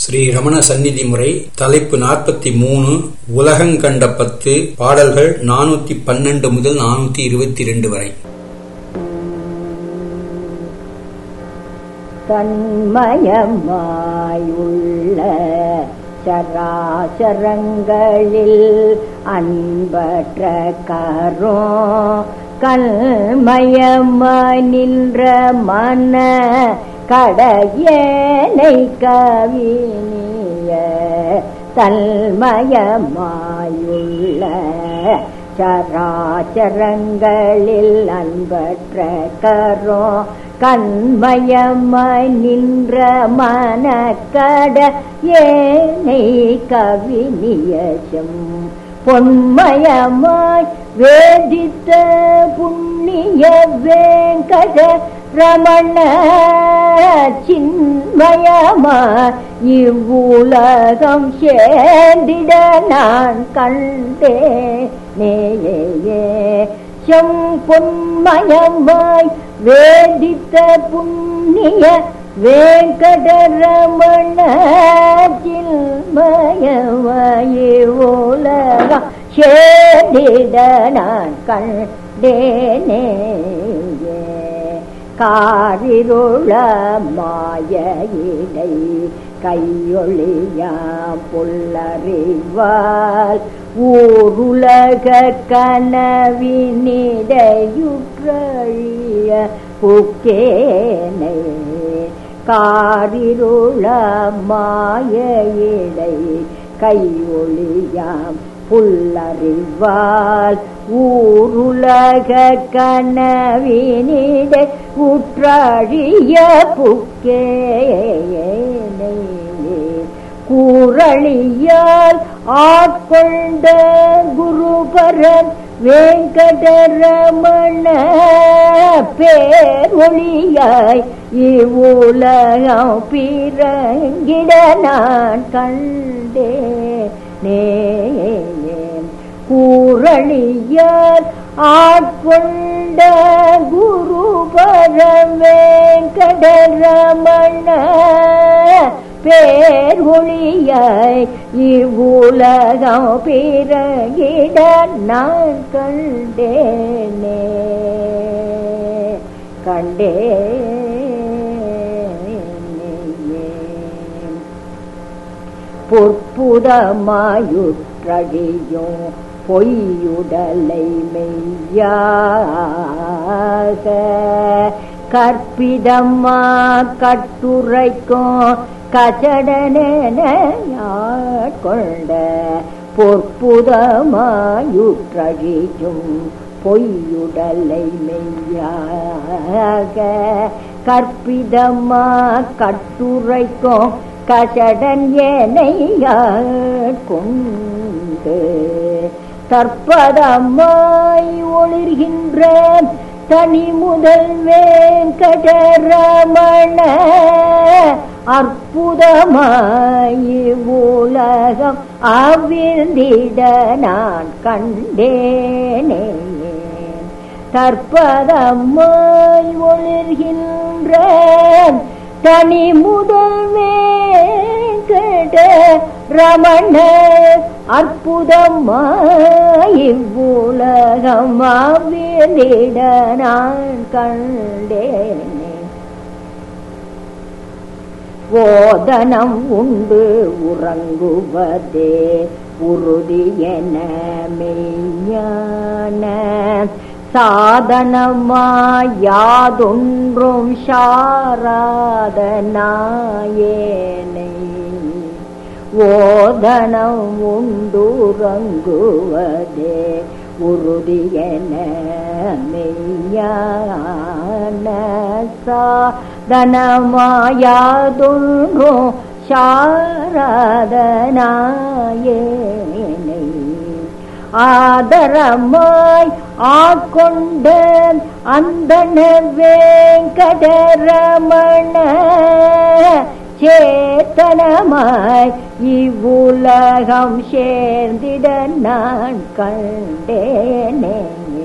ஸ்ரீ ரமண சந்நிதி முறை தலைப்பு நாற்பத்தி மூணு உலகங்கண்ட பத்து பாடல்கள் நானூத்தி பன்னெண்டு முதல் நானூத்தி இருபத்தி ரெண்டு வரை தன்மயமாயுள்ள சராசரங்களில் அன்பற்ற கரோ கல்மயமாய் நின்ற மன கடையனை கவினிய தன்மயமாயுள்ள சராச்சரங்களில் அன்பற்ற கரோ கண்மயமாய் நின்ற மனக்கட ஏனை கவினியசம் பொன்மயமாய் வேதித்த புண்ணிய வேங்கட ரமண சின்மயமா இவ்வுலகம் சேர்ந்திட நான் கண்டே நேயே செம் பொன்மயமாய் வேதித்த புண்ணிய வேங்கடரமண சின்மயமாய் உலகம் சேர்ந்திட நான் கண்டேனேயே காரிருள மாயிடை கையொழியாம் புல்லறிவால் ஊருலக கனவினிடையுற்றிய புக்கேனை காரிருள மாயிடை கையொழியாம் புல்லறிவால் ஊருலக கனவினிடை உற்றழிய புக்கேனை கூரளியால் ஆட்கொண்ட குருபரன் வேங்கடரமண பேர் ஒளியாய் இவ்வுலகம் பிறங்கிட நான் கண்டே நேயேன் கூரளியால் ஆட்கொண்ட குருபர வேங்கடரமண பேர் ஒளியாய் இவ்வுலகம் பிறகிட நான் கண்டேனே கண்டேனே பொற்புதமாயுற்றழியும் பொய்யுடலை மெய்யாக கற்பிதம்மா கட்டுரைக்கும் கச்சடனேனையாட்கொண்ட பொற்புதமாயுற்றழியும் பொய்யுடலை மெய்யாக கற்பிதம்மா கட்டுரைக்கும் கசடன் கொண்டு தற்பதமாய் ஒளிர்கின்ற தனி முதல் வேங்கடரமண அற்புதமாய் உலகம் அவிழ்ந்திட நான் கண்டேனே தற்பதமாய் ஒளிர்கின்ற தனி முதல் வேங்கட ரமண அற்புதமாய் உலகம் அவிழ்ந்திட நான் கண்டேனே ஓதனம் உண்டு உறங்குவதே உறுதி என மெய்ஞான சாதனமாயாதொன்றும் சாராத நாயேனை ஓதனம் உண்டுறங்குவதே உறுதி என மெய்யான சாதனமாயாதொன்றும் சாராத நாயேனை ஆதரமாய் ஆட்கொண்ட அந்த வேங்கடரமண சேத்தனமாய் இவ்வுலகம் சேர்ந்திட நான் கண்டேனே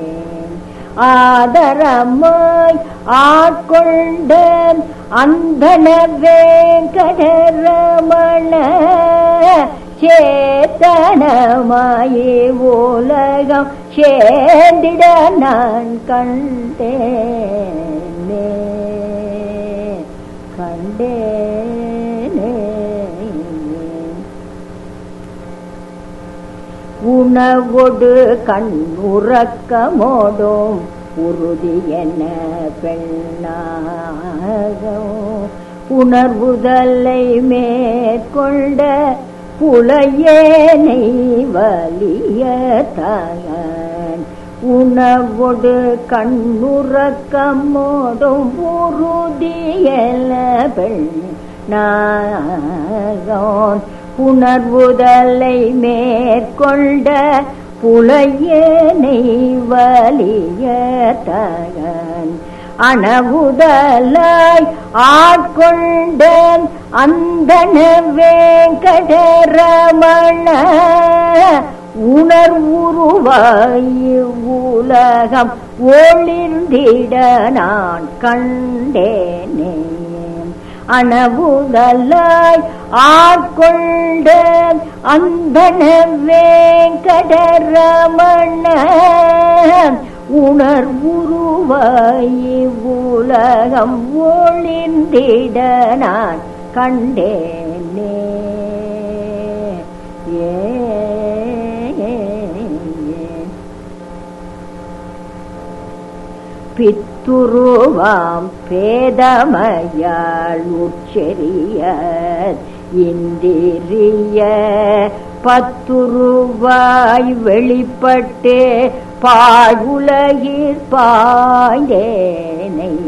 ஆதரமாய் ஆட்கொண்ட அந்தன வேங்கடரமண தனமாயே உலகம் சேர்ந்திட நான் கண்டேனே கண்டேனே உணவொடு கண் உறக்கமோடும் உறுதி என பெண்ணாகும் உணர்வுதலை மேற்கொண்ட புலையேனை வலிய தகன் உணவொடு கண்ணுறக்கமோடும் உறுதியல பெண் நாகோன் உணர்வுதலை மேற்கொண்ட புலையனை வலிய தகன் அணவுதலாய் ஆட்கொண்ட அந்தன வேங்கடரமண உணர்வுருவாய் உலகம் ஒளிர்ந்திட நான் கண்டேனே அணவுதலாய் ஆட்கொண்ட அந்தன வேங்கடரமண உணர்வுருவாய் உலகம் ஒளிந்திட நான் கண்டேனே ஏ பித்துருவாம் பேதமையாள் உச்சரிய இந்திரிய பத்துருவாய் வெளிப்பட்டு பாழ்வுலகிற் பாய்ந்தேனை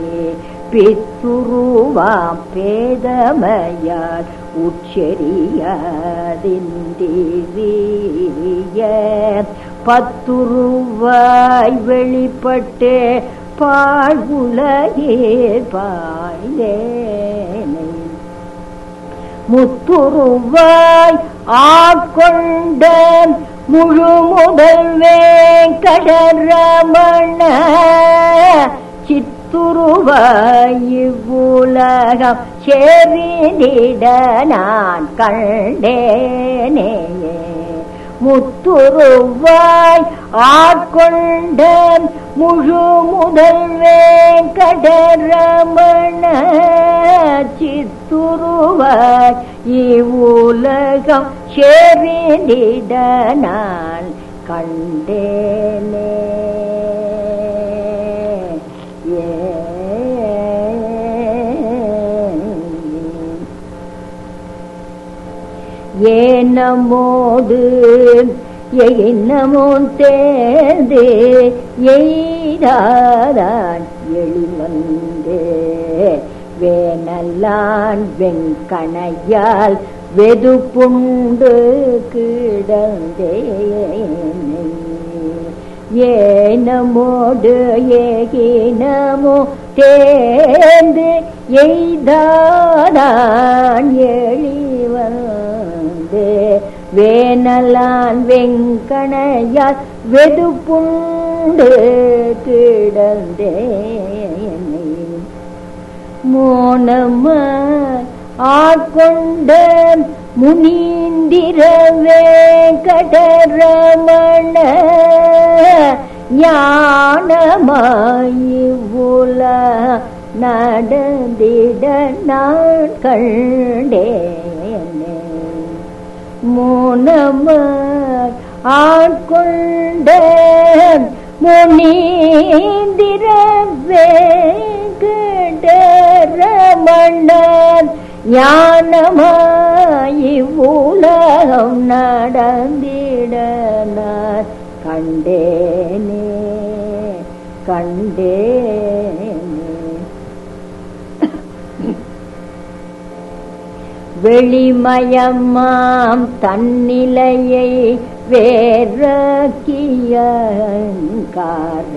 பித்துருவாம் பேதமையால் உச்சரியாதிந்திரிய பத்துருவாய் வெளிப்பட்டு பாழ்வுலகிற் பாய்ந்தேனை முத்துருவாய் ஆட்கொண்ட முழு முதல் வேங்கடரமண சித்துருவாய் இவ்வுலகம் செறிந்திட நான் கண்டேனே முத்துருவாய் ஆட்கொண்ட முழு முதல் வேங்கடரமண சித்துருவாய் இவ்வுலகம் செறிந்திட நான் கண்டேனே ஏ ஏனமோடு என்னமோ தேர்ந்து எய்தாதான் எழிவந்து வேனல்லான் வெங்கணையால் வெது புண்டு கிடந்தேனை ஏனமோடு ஏகினமோ தேர்ந்து எய்தாதான் எழிவந்து வேனலான் வெங்கணையால் வெது புண்டு கிடந்தேனை மோனம ஆட்கொண்ட முனீந்திரவே கடரமண ஞானமாயுல நடந்திட நான் கண்டேனே மோனம ஆட்கொண்ட முனீந்திரவே கடரமணன் ஞானமாய் உலகம் நடந்திட நான் கண்டேனே கண்டேனே வெளிமயமாம் தன்னிலையை வேறக்கிய கார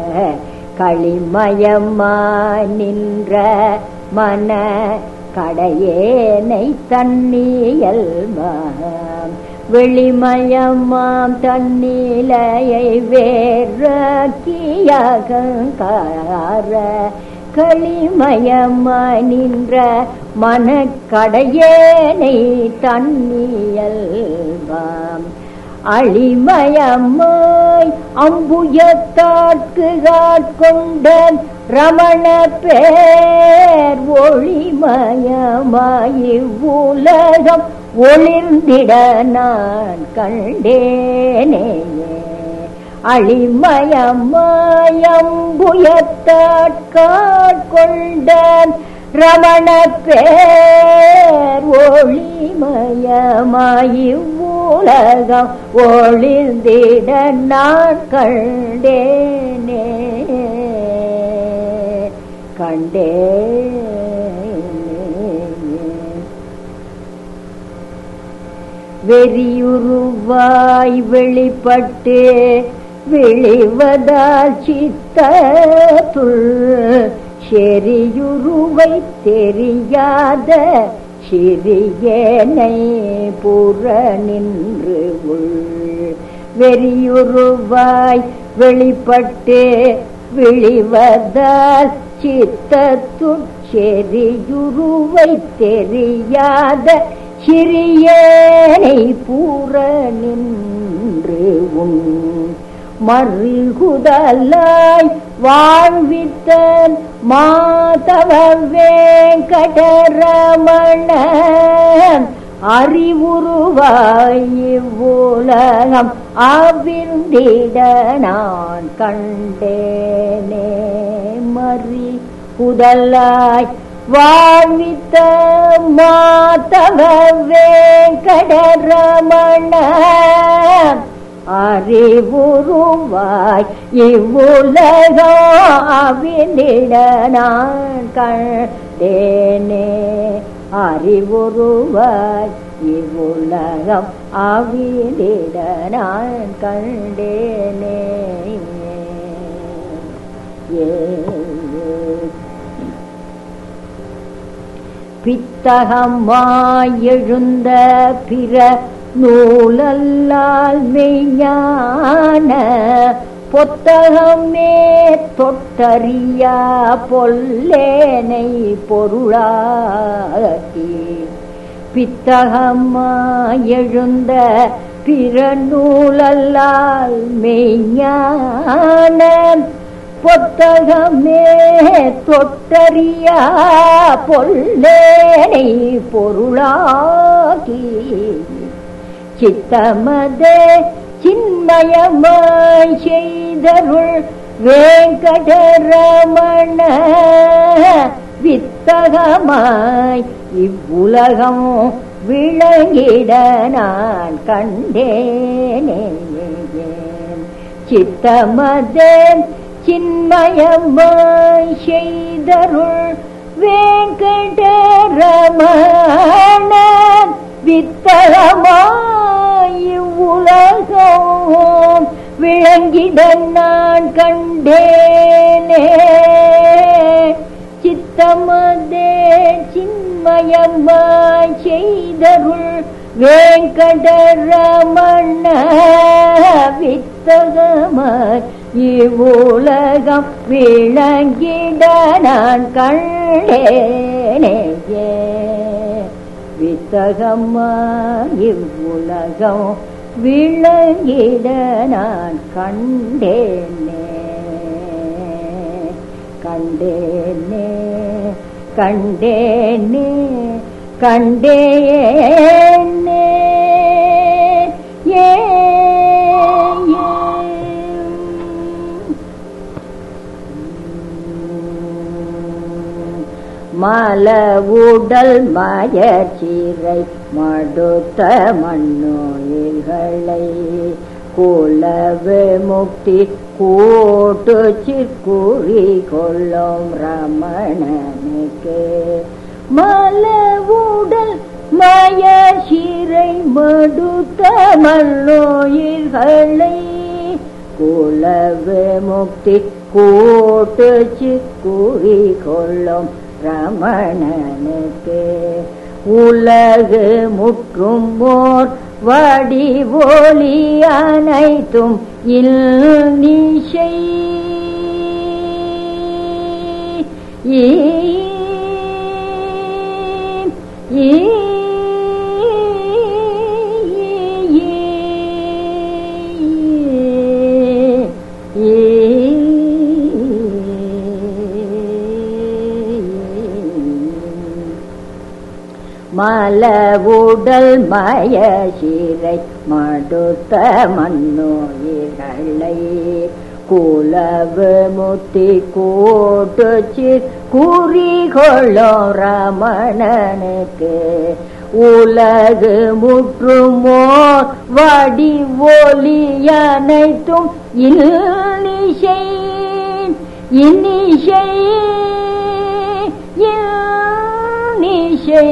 களிமயமா நின்ற மன கடையேனை தன்னியல்மாம் வெளிமயமாம் தன்னிலையை வேறக்கிய கார களிமயமாய் நின்ற மனக்கடையேனை தன்னியல்வாம் அழிமயமாய் அம்புயத்தாட்கு ஆட்கொண்ட ரமண பேர் ஒளிமயமாய் இவ்வுலகம் ஒளிர்ந்திட நான் கண்டேனேயே அழிமயமாயம்புயத்தாட்காட்கொண்ட ரமண பேர் ஒளிமயமாய் உலகம் ஒளிர்ந்திட நான் கண்டேனே கண்டேனே வெறியுருவாய் வெளிப்பட்டு வெளிவதால் சித்தத்துள் செறியுருவை தெரியாத சிறியனை புற நின்று உள் வெறியுருவாய் வெளிப்பட்டு விழிவதால் சித்தத்துள் செறியுருவை தெரியாத சிறியனை பூர நின்று உன் மறுகுதலாய் வாழ்வித்தன் மாதவ வேங்கடரமண அறிவுருவாய் இவ்வுலகம் அவிழ்ந்திட நான் கண்டேனே மறி புதலாய் வாழ்வித்த மாதவ வேங்கடரமண அறிவுருவாய் இவ்வுலகம் அவிழ்ந்திட நான் கண்டேனே அறிவுருவாய் இவ்வுலகம் அவிழ்ந்திட நான் கண்டேனே ஏ பித்தகமாய் எழுந்த பிற நூலல்லால் மெய்ஞான பொத்தகமே தொட்டறியா பொல்லேனை பொருளாக்கி பித்தகமாய் எழுந்த பிற நூலல்லால் மெய்ஞான பொத்தகமே தொட்டறியா பொல்லேனை பொருளாகி சித்தமதே சின்மயமாய் செய்தருள் வேங்கடரமண வித்தகமாய் இவ்வுலகம் விளங்கிட நான் கண்டேனே சித்தமதே சின்மயமாய் செய்தருள் வேங்கடரமண வித்தகமாய் உலகம் விளங்கிட நான் கண்டேனே சித்தமதே சின்மயமாய் செய்தருள் வேங்கடரமண வித்தகமாய் இவ்வுலகம் விளங்கிட நான் கண்டேனே வித்தகமாய் இவ்வுலகம் விளங்கிட நான் கண்டேனே கண்டேனே கண்டேனே கண்டேனே ஏ மலவுடல் மயச்சீரை மடுத்த மண்ணோயில்களை குலவு முக்தி கூட்டு சிற்குறி கொள்ளும் ரமணனுக்கு மலவுடல் மயச்சீரை மடுத்த மண்ணோயில்களை குலவு முக்தி கூட்டு சிற்குறி கொள்ளும் ரமணனுக்கு உலகு முற்றும் ஓர் வடிவோலி அனைத்தும் இல் நிஷை ஈ ஈ மலவுடல் மய சிறை மடுத்த மண்ணோயிர்களை குலவு முத்தி கூட்டு குறிகொள்ளோ ரமணனுக்கு உலகு முற்றுமோ வடி ஒலி அனைத்தும் இன்னிசை இன்னிசை இன்னிசை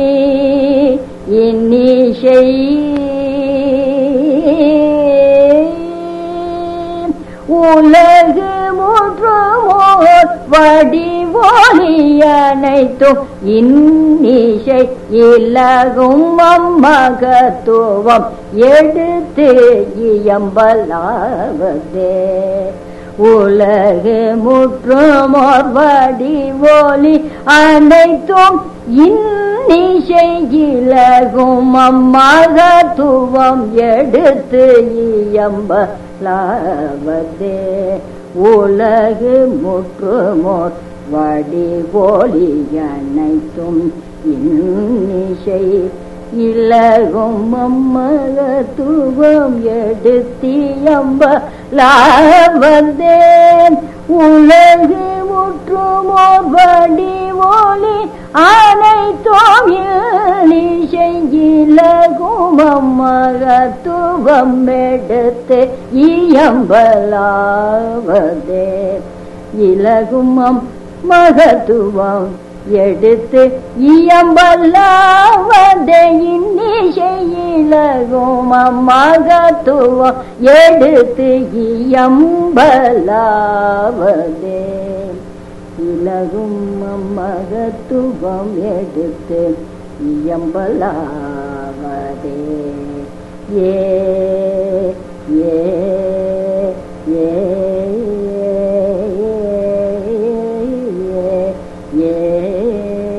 இன்னிசை உலகு முற்றுமோர் வடிவோலி அனைத்தும் இன்னிசை இலகும் அம்மகத்துவம் எடுத்து இயம்பலாவதே உலகு முற்றுமோர் வடிவோலி அனைத்தும் இன்னிசை இலகும் அம்மகத்துவம் எடுத்து இயம்பலாவதே உலகு முற்றுமோர் வடிவோலி அனைத்தும் இன்னிசை இலகும் அம்மகத்துவம் எடுத்தியம்ப லாவந்தேன் உலகு முற்றுமோர் வடிவோலி அனைத்தோம் இசை இலகும் அம்மகத்துவம் எடுத்து இயம்பலாவதே இலகும் மகத்துவம் எடுத்து இயம்பல்லாவதே இன்னிசை இலகும் அம்மகத்துவம் எடுத்து இயம்பலாவதே இலகும் அம்மகத்துவம் எடுத்து இயம்பலாவதே ஏ ஏ ஏ ஏ ஏ